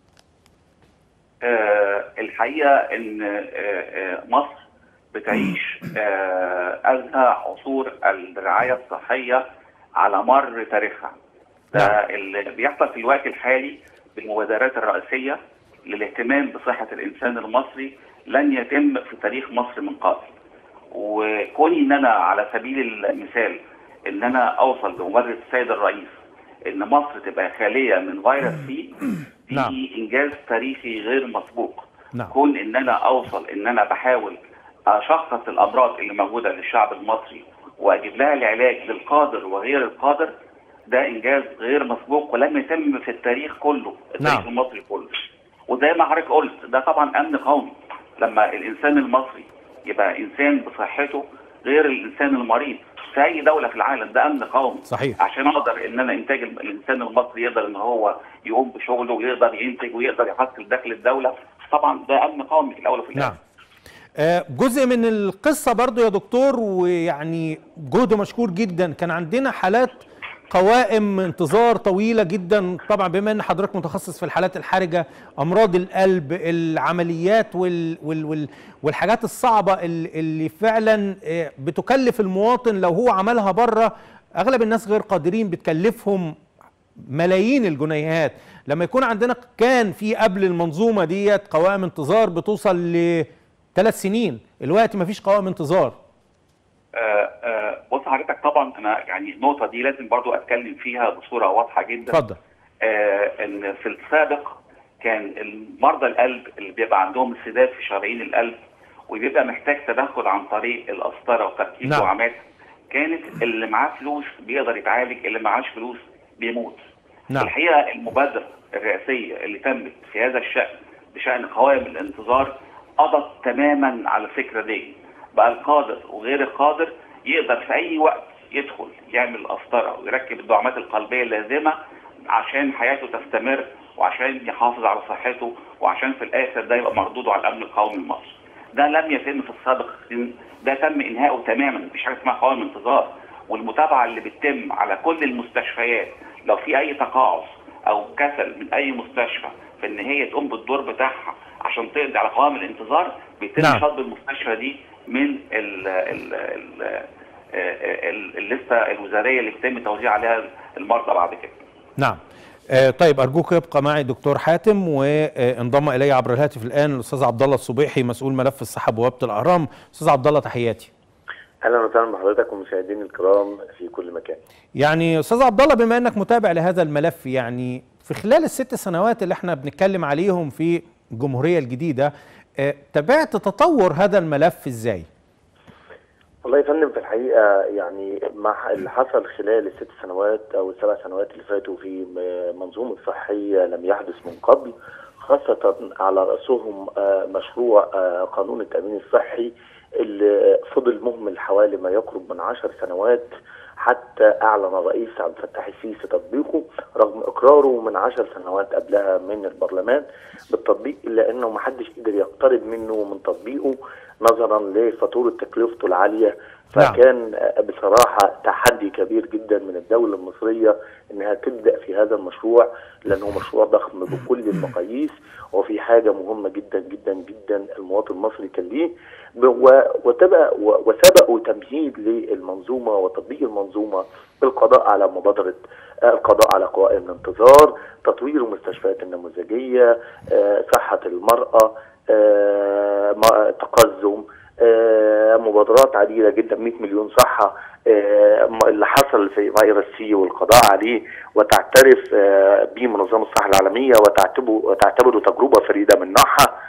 [SPEAKER 5] آه الحقيقه ان آه آه مصر بتعيش أزهى عصور الرعاية الصحية على مر تاريخها ده اللي بيحصل في الوقت الحالي بالمبادرات الرئيسية للاهتمام بصحة الإنسان المصري لن يتم في تاريخ مصر من قبل وكوني ان انا على سبيل المثال ان انا اوصل بمبادره السيد الرئيس ان مصر تبقى خاليه من فيروس سي دي
[SPEAKER 1] نعم.
[SPEAKER 5] انجاز تاريخي غير مسبوق
[SPEAKER 1] نعم.
[SPEAKER 5] كون ان انا اوصل ان انا بحاول اشخص الامراض اللي موجوده للشعب المصري واجيب لها العلاج للقادر وغير القادر ده انجاز غير مسبوق ولم يتم في التاريخ كله التاريخ
[SPEAKER 1] نعم.
[SPEAKER 5] المصري كله وزي ما حضرتك قلت ده طبعا امن قومي لما الانسان المصري يبقى انسان بصحته غير الانسان المريض في اي دوله في العالم ده امن قومي
[SPEAKER 1] صحيح.
[SPEAKER 5] عشان اقدر ان انا انتاج الانسان المصري يقدر ان هو يقوم بشغله ويقدر ينتج ويقدر يحصل دخل الدوله طبعا ده امن قومي في الاول وفي الاخر
[SPEAKER 1] نعم آه، جزء من القصة برضو يا دكتور ويعني جهد مشكور جدا كان عندنا حالات قوائم انتظار طويله جدا طبعا بما ان حضرتك متخصص في الحالات الحرجه امراض القلب العمليات وال وال وال والحاجات الصعبه اللي اللي فعلا آه، بتكلف المواطن لو هو عملها بره اغلب الناس غير قادرين بتكلفهم ملايين الجنيهات لما يكون عندنا كان في قبل المنظومه ديت قوائم انتظار بتوصل لثلاث سنين الوقت ما فيش قوائم انتظار
[SPEAKER 5] آه، آه، بص حضرتك طبعا انا يعني النقطه دي لازم برضو اتكلم فيها بصوره واضحه جدا
[SPEAKER 1] اتفضل
[SPEAKER 5] آه، ان في السابق كان المرضى القلب اللي بيبقى عندهم انسداد في شرايين القلب وبيبقى محتاج تدخل عن طريق القسطره وتركيب
[SPEAKER 1] نعم.
[SPEAKER 5] دعامات كانت اللي معاه فلوس بيقدر يتعالج اللي معاش فلوس بيموت
[SPEAKER 1] نعم
[SPEAKER 5] الحقيقه المبادره الرئاسيه اللي تمت في هذا الشان بشان قوائم الانتظار قضت تماما على الفكره دي بقى القادر وغير القادر يقدر في اي وقت يدخل يعمل قسطره ويركب الدعامات القلبيه اللازمه عشان حياته تستمر وعشان يحافظ على صحته وعشان في الاخر ده يبقى مردوده على الامن القومي المصري. ده لم يتم في السابق ده تم انهائه تماما مفيش حاجه اسمها قوائم انتظار والمتابعه اللي بتتم على كل المستشفيات لو في اي تقاعس او كسل من اي مستشفى في ان هي تقوم بالدور بتاعها عشان تقضي على قوائم الانتظار بيتم
[SPEAKER 1] نعم.
[SPEAKER 5] شطب المستشفى دي من ال ال ال ال- الليسته الوزاريه اللي بيتم توزيع عليها المرضى بعد كده.
[SPEAKER 1] نعم آه، طيب ارجوك يبقى معي دكتور حاتم وانضم الي عبر الهاتف الان الاستاذ عبد الله الصبيحي مسؤول ملف الصحه بوابه الاهرام استاذ عبد الله تحياتي
[SPEAKER 6] اهلا وسهلا بحضرتك ومشاهدينا الكرام في كل مكان.
[SPEAKER 1] يعني استاذ عبد الله بما انك متابع لهذا الملف يعني في خلال الست سنوات اللي احنا بنتكلم عليهم في الجمهوريه الجديده آه، تابعت تطور هذا الملف ازاي؟
[SPEAKER 6] والله يا فندم في الحقيقه يعني مع اللي حصل خلال الست سنوات او السبع سنوات اللي فاتوا في م- منظومه صحيه لم يحدث من قبل خاصه على راسهم آه، مشروع آه، قانون التامين الصحي اللي فضل مهمل حوالي ما يقرب من عشر سنوات حتى اعلن الرئيس عبد الفتاح السيسي تطبيقه رغم اقراره من عشر سنوات قبلها من البرلمان بالتطبيق الا انه ما حدش قدر يقترب منه من تطبيقه نظرا لفاتوره تكلفته العاليه
[SPEAKER 1] نعم.
[SPEAKER 6] فكان آه، بصراحه تحدي كبير جدا من الدوله المصريه انها تبدا في هذا المشروع لانه مشروع ضخم بكل المقاييس وفي حاجه مهمه جدا جدا جدا المواطن المصري كان ليه ب- و- وتبقى و- وسبقوا تمهيد للمنظومه وتطبيق المنظومه بالقضاء على مبادره آه، القضاء على قوائم الانتظار تطوير المستشفيات النموذجيه آه، صحه المراه آه، ما- تقزم آه، مبادرات عديده جدا 100 مليون صحه آه، م- اللي حصل في فيروس سي والقضاء عليه وتعترف آه، به منظمه الصحه العالميه وتعتبره وتعتبره تجربه فريده من نوعها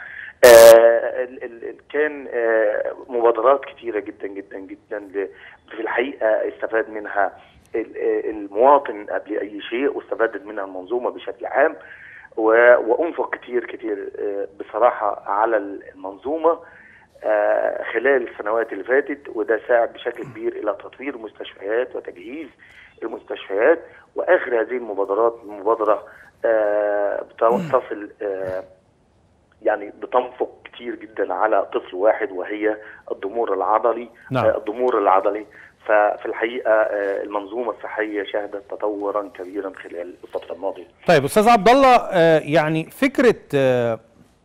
[SPEAKER 6] آه، ال- ال- ال- كان آه، مبادرات كتيره جدا جدا جدا ل- في الحقيقه استفاد منها ال- آه، المواطن قبل اي شيء واستفادت منها المنظومه بشكل عام و- وانفق كتير كتير آه، بصراحه على المنظومه آه، خلال السنوات اللي فاتت وده ساعد بشكل كبير الى تطوير المستشفيات وتجهيز المستشفيات واخر هذه المبادرات مبادره آه، بتصل آه، يعني بتنفق كتير جدا على طفل واحد وهي الضمور العضلي
[SPEAKER 1] نعم.
[SPEAKER 6] آه، الضمور العضلي ففي الحقيقه آه، المنظومه الصحيه شهدت تطورا كبيرا خلال الفتره الماضيه
[SPEAKER 1] طيب استاذ عبد الله آه، يعني فكره آه،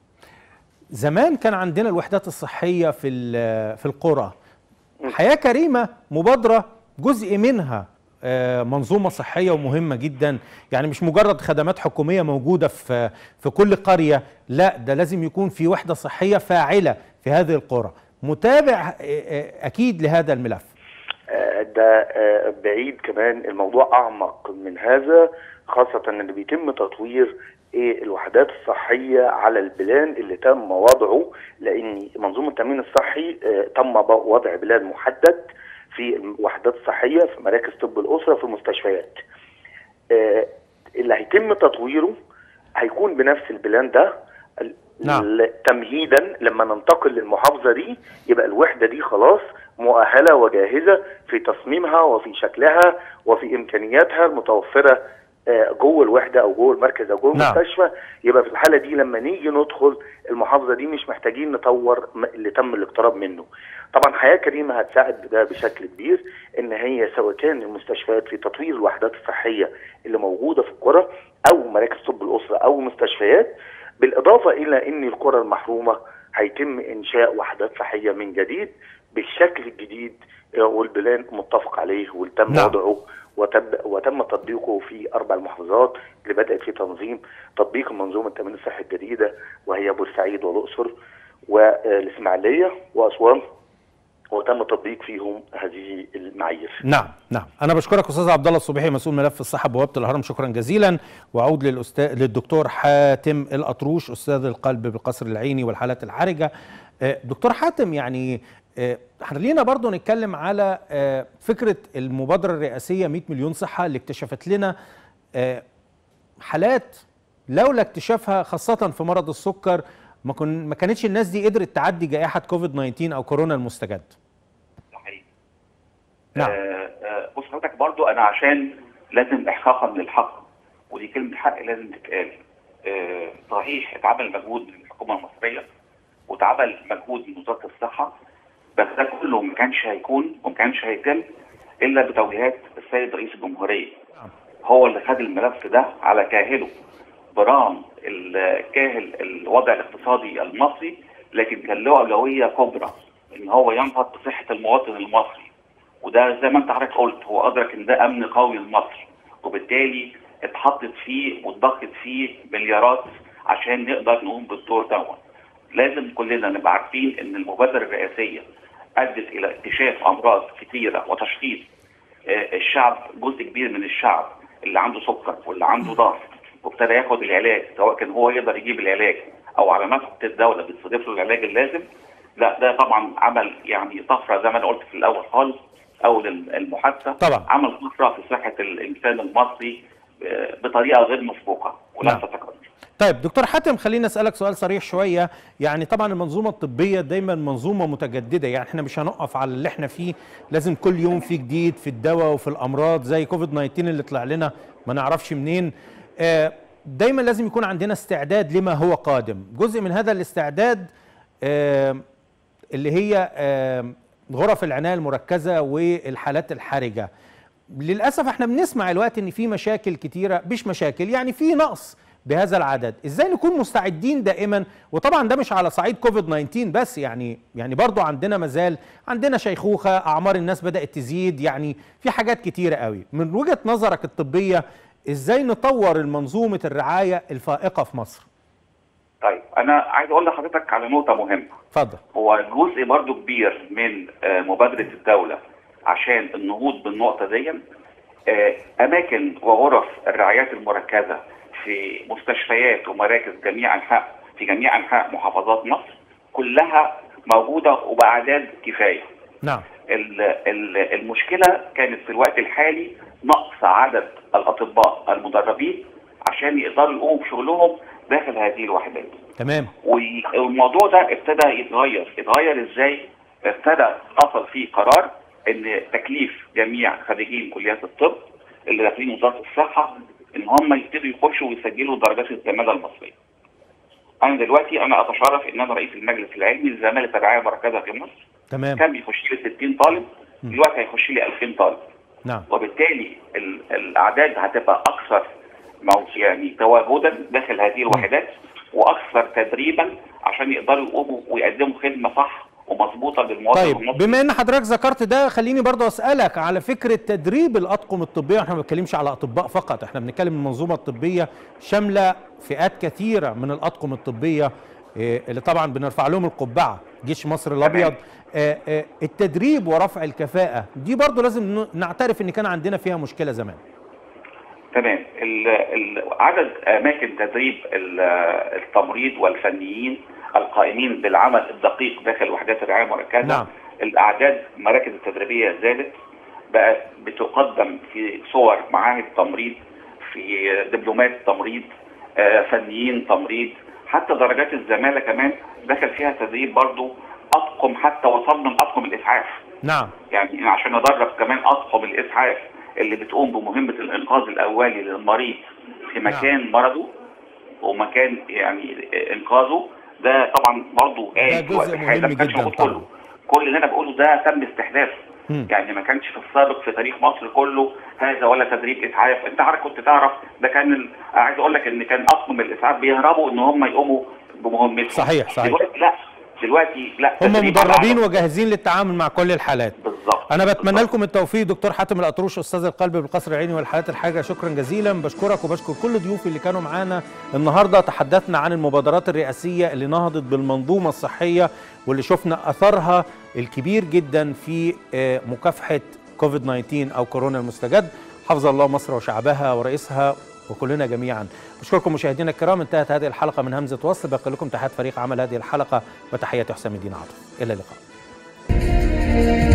[SPEAKER 1] زمان كان عندنا الوحدات الصحيه في ال- في القرى حياه كريمه مبادره جزء منها آه، منظومه صحيه ومهمه جدا يعني مش مجرد خدمات حكوميه موجوده في في كل قريه لا ده لازم يكون في وحده صحيه فاعله في هذه القرى متابع آه، آه، اكيد لهذا الملف
[SPEAKER 6] آه، ده آه، بعيد كمان الموضوع اعمق من هذا خاصه ان بيتم تطوير إيه الوحدات الصحيه على البلان اللي تم وضعه لان منظومه التامين الصحي آه، تم وضع بلان محدد في الوحدات الصحيه في مراكز طب الاسره في المستشفيات آه، اللي هيتم تطويره هيكون بنفس البلان ده ال-
[SPEAKER 1] نعم.
[SPEAKER 6] ل- تمهيدا لما ننتقل للمحافظه دي يبقى الوحده دي خلاص مؤهله وجاهزه في تصميمها وفي شكلها وفي امكانياتها المتوفره آه، جوه الوحده او جوه المركز او جوه
[SPEAKER 1] نعم.
[SPEAKER 6] المستشفى يبقى في الحاله دي لما نيجي ندخل المحافظه دي مش محتاجين نطور م- اللي تم الاقتراب منه. طبعا حياه كريمه هتساعد بده بشكل كبير ان هي سواء كان المستشفيات في تطوير الوحدات الصحيه اللي موجوده في القرى او مراكز طب الاسره او مستشفيات بالاضافه الى ان القرى المحرومه هيتم انشاء وحدات صحيه من جديد بالشكل الجديد آه، والبلان متفق عليه وتم
[SPEAKER 1] نعم.
[SPEAKER 6] وضعه وتم وتم تطبيقه في اربع محافظات اللي بدات في تنظيم تطبيق منظومه التامين الصحي الجديده وهي بورسعيد والاقصر والاسماعيليه واسوان وتم تطبيق فيهم هذه المعايير.
[SPEAKER 1] نعم نعم انا بشكرك استاذ عبد الله الصبيحي مسؤول ملف الصحه بوابه الهرم شكرا جزيلا واعود للاستاذ للدكتور حاتم الاطروش استاذ القلب بقصر العيني والحالات الحرجه آه، دكتور حاتم يعني آه، خلينا برضو نتكلم على آه، فكره المبادره الرئاسيه 100 مليون صحه اللي اكتشفت لنا آه، حالات لولا اكتشافها خاصه في مرض السكر ما كن ما كانتش الناس دي قدرت تعدي جائحه كوفيد 19 او كورونا المستجد
[SPEAKER 5] صحيح
[SPEAKER 1] نعم.
[SPEAKER 5] آه، آه، بص حضرتك برضو انا عشان لازم احقاقا للحق ودي كلمه حق لازم تتقال آه، صحيح اتعمل مجهود من الحكومه المصريه واتعمل مجهود من وزاره الصحه بس ده كله ما كانش هيكون وما كانش هيتم الا بتوجيهات السيد رئيس الجمهوريه
[SPEAKER 1] نعم.
[SPEAKER 5] هو اللي خد الملف ده على كاهله برغم الكاهل الوضع الاقتصادي المصري لكن كان له اولويه كبرى ان هو ينهض بصحه المواطن المصري وده زي ما انت حضرتك قلت هو ادرك ان ده امن قومي لمصر وبالتالي اتحطت فيه واتضخت فيه مليارات عشان نقدر نقوم بالدور دوت لازم كلنا نبقى عارفين ان المبادره الرئاسيه ادت الى اكتشاف امراض كثيره وتشخيص آه، الشعب جزء كبير من الشعب اللي عنده سكر واللي عنده ضغط وابتدى ياخد العلاج سواء كان هو يقدر يجيب العلاج او على نفقه الدوله بتصرف له العلاج اللازم لا ده طبعا عمل يعني طفره زي ما انا قلت في الاول خالص اول المحادثه
[SPEAKER 1] طبعا.
[SPEAKER 5] عمل طفره في صحه الانسان المصري آه، بطريقه غير مسبوقه ولن
[SPEAKER 1] نعم.
[SPEAKER 5] تتكرر
[SPEAKER 1] طيب دكتور حاتم خليني اسالك سؤال صريح شويه يعني طبعا المنظومه الطبيه دايما منظومه متجدده يعني احنا مش هنقف على اللي احنا فيه لازم كل يوم في جديد في الدواء وفي الامراض زي كوفيد 19 اللي طلع لنا ما نعرفش منين آه، دايما لازم يكون عندنا استعداد لما هو قادم جزء من هذا الاستعداد آه، اللي هي آه، غرف العنايه المركزه والحالات الحرجه للاسف احنا بنسمع الوقت ان في مشاكل كتيره مش مشاكل يعني في نقص بهذا العدد ازاي نكون مستعدين دائما وطبعا ده مش على صعيد كوفيد 19 بس يعني يعني برضو عندنا مازال عندنا شيخوخه اعمار الناس بدات تزيد يعني في حاجات كتيره قوي من وجهه نظرك الطبيه ازاي نطور المنظومه الرعايه الفائقه في مصر
[SPEAKER 5] طيب انا عايز اقول لحضرتك على نقطه مهمه
[SPEAKER 1] اتفضل
[SPEAKER 5] هو جزء برضو كبير من آه، مبادرة الدولة عشان النهوض بالنقطة دي آه، أماكن وغرف الرعايات المركزة في مستشفيات ومراكز جميع أنحاء في جميع أنحاء محافظات مصر كلها موجودة وبأعداد كفاية
[SPEAKER 1] نعم
[SPEAKER 5] ال- ال- المشكلة كانت في الوقت الحالي نقص عدد الأطباء المدربين عشان يقدروا يقوموا بشغلهم داخل هذه الوحدات
[SPEAKER 1] تمام
[SPEAKER 5] والموضوع ده ابتدى يتغير يتغير ازاي ابتدى حصل فيه قرار ان تكليف جميع خريجين كليات الطب اللي داخلين وزاره الصحه ان هم يبتدوا يخشوا ويسجلوا درجات الزماله المصريه. انا دلوقتي انا اتشرف ان انا رئيس المجلس العلمي لزماله الرعايه المركزه في مصر
[SPEAKER 1] تمام
[SPEAKER 5] كان بيخش لي 60 طالب دلوقتي هيخش لي 2000 طالب
[SPEAKER 1] نعم
[SPEAKER 5] وبالتالي ال- الاعداد هتبقى اكثر مو- يعني تواجدا داخل هذه الوحدات واكثر تدريبا عشان يقدروا يقوموا ويقدموا خدمه صح ومظبوطه للمواطن
[SPEAKER 1] طيب
[SPEAKER 5] المصري
[SPEAKER 1] بما ان حضرتك ذكرت ده خليني برضه اسالك على فكره تدريب الاطقم الطبيه احنا ما بنتكلمش على اطباء فقط احنا بنتكلم المنظومه الطبيه شامله فئات كثيره من الاطقم الطبيه إيه، اللي طبعا بنرفع لهم القبعه جيش مصر الابيض آه، آه، التدريب ورفع الكفاءه دي برضه لازم ن- نعترف ان كان عندنا فيها مشكله زمان
[SPEAKER 5] تمام ال- ال- عدد اماكن تدريب ال- التمريض والفنيين القائمين بالعمل الدقيق داخل وحدات الرعايه المركزه
[SPEAKER 1] نعم.
[SPEAKER 5] الاعداد المراكز التدريبيه زادت بقت بتقدم في صور معاهد تمريض في دبلومات تمريض آه، فنيين تمريض حتى درجات الزماله كمان دخل فيها تدريب برضو اطقم حتى وصلنا لاطقم الاسعاف
[SPEAKER 1] نعم
[SPEAKER 5] يعني عشان ندرب كمان اطقم الاسعاف اللي بتقوم بمهمه الانقاذ الاولي للمريض في مكان مرضه ومكان يعني انقاذه ده طبعا برضه
[SPEAKER 1] ده جزء مهم
[SPEAKER 5] ما كانش
[SPEAKER 1] جدا
[SPEAKER 5] موجود
[SPEAKER 1] طبعا.
[SPEAKER 5] كله كل اللي انا بقوله ده تم استحداثه
[SPEAKER 1] مم.
[SPEAKER 5] يعني ما كانش في السابق في تاريخ مصر كله هذا ولا تدريب اسعاف انت عارف كنت تعرف ده كان ال... عايز اقول لك ان كان اطقم الاسعاف بيهربوا ان هم يقوموا بمهمتهم
[SPEAKER 1] صحيح، صحيح.
[SPEAKER 5] دلوقتي لا دلوقتي لا
[SPEAKER 1] هم
[SPEAKER 5] تدريب على
[SPEAKER 1] مدربين
[SPEAKER 5] عدد.
[SPEAKER 1] وجاهزين للتعامل مع كل الحالات
[SPEAKER 5] بالظبط
[SPEAKER 1] انا بتمنى
[SPEAKER 5] بالظبط.
[SPEAKER 1] لكم التوفيق دكتور حاتم الاطروش استاذ القلب بالقصر العيني والحالات الحاجه شكرا جزيلا بشكرك وبشكر كل ضيوفي اللي كانوا معانا النهارده تحدثنا عن المبادرات الرئاسيه اللي نهضت بالمنظومه الصحيه واللي شفنا اثرها الكبير جدا في آه، مكافحه كوفيد 19 او كورونا المستجد حفظ الله مصر وشعبها ورئيسها وكلنا جميعا بشكركم مشاهدينا الكرام انتهت هذه الحلقه من همزه وصل باقي لكم تحيات فريق عمل هذه الحلقه وتحياتي حسام الدين عاطف الى اللقاء